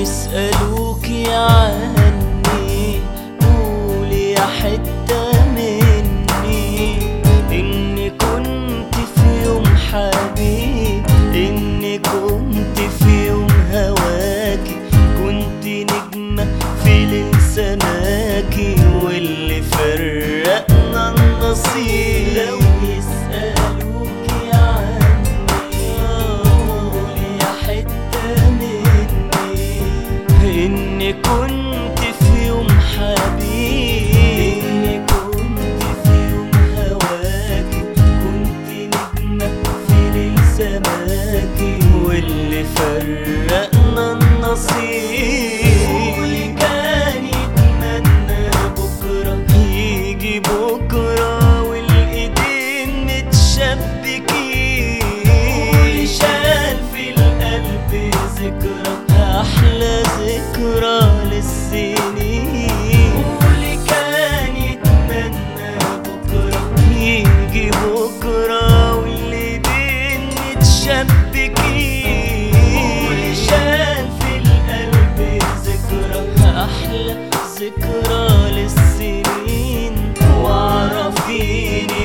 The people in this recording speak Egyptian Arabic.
يسألوكي عني قولي يا حتة مني إني كنت في يوم حبيب إني كنت في يوم هواكي كنت نجمة في ليل سماكي واللي فرقنا النصيب لو يسألوكي عني قولي يا حتة مني إني كنت في يوم حبيب إني كنت في يوم هواكي كنت نجمة في ليل سماكي واللي فرقنا النصيب واللي كان يتمنى بكرة يجي بكرة والإيدين متشبكين واللي شال في القلب ذكرى أحلى ذكرى للسنين واللي كان يتمنى بكرة يجي بكرة والإيدين متشبكين واللي شال في القلب ذكرى أحلى ذكرى للسنين وعرفيني